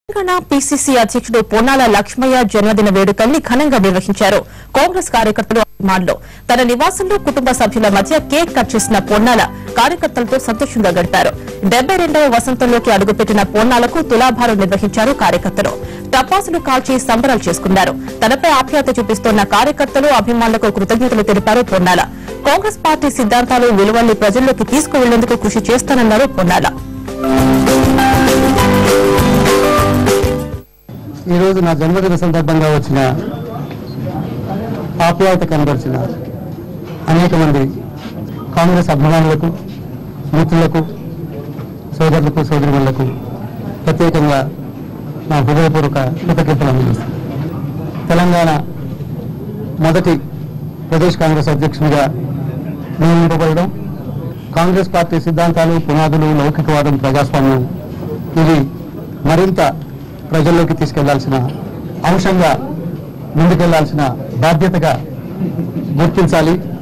Telangana PCC అధ్యక్షుడు పొన్నాల లక్ష్మయ్య జన్మదిన వేడుకల్ని ఘనంగా నిర్వహించారు కాంగ్రెస్ కార్యకర్తలు అభిమానులు తన నివాసంలో కుటుంబ సభ్యుల మధ్య కేక్ కట్ చేసిన పొన్నాల కార్యకర్తలతో సంతోషంగా గడిపారు డెబ్బై రెండవ వసంతంలోకి అడుగుపెట్టిన పొన్నాలకు తులాభారం నిర్వహించారు కార్యకర్తలు టపాసులు కాల్చి సంబరాలు చేసుకున్నారు తనపై ఆప్యాయత చూపిస్తున్న కార్యకర్తలు అభిమానులకు కృతజ్ఞతలు తెలిపారు పొన్నాల కాంగ్రెస్ పార్టీ సిద్ధాంతాలు విలువల్ని ప్రజల్లోకి తీసుకువెళ్లేందుకు కృషి చేస్తానన్నారు పొన్నాల ఈరోజు నా జన్మదిన సందర్భంగా వచ్చిన ఆప్యాయత కనబరిచిన అనేక మంది కాంగ్రెస్ అభిమానులకు మిత్రులకు సోదరులకు సోదరులకు ప్రత్యేకంగా నా హృదయపూర్వక కృతజ్ఞతలు అందిస్తాను తెలంగాణ మొదటి ప్రదేశ్ కాంగ్రెస్ అధ్యక్షునిగా నియమింపబడడం కాంగ్రెస్ పార్టీ సిద్ధాంతాలు పునాదులు లౌకికవాదం ప్రజాస్వామ్యం ఇవి మరింత ప్రజల్లోకి తీసుకెళ్లాల్సిన అంశంగా ముందుకెళ్లాల్సిన బాధ్యతగా గుర్తించాలి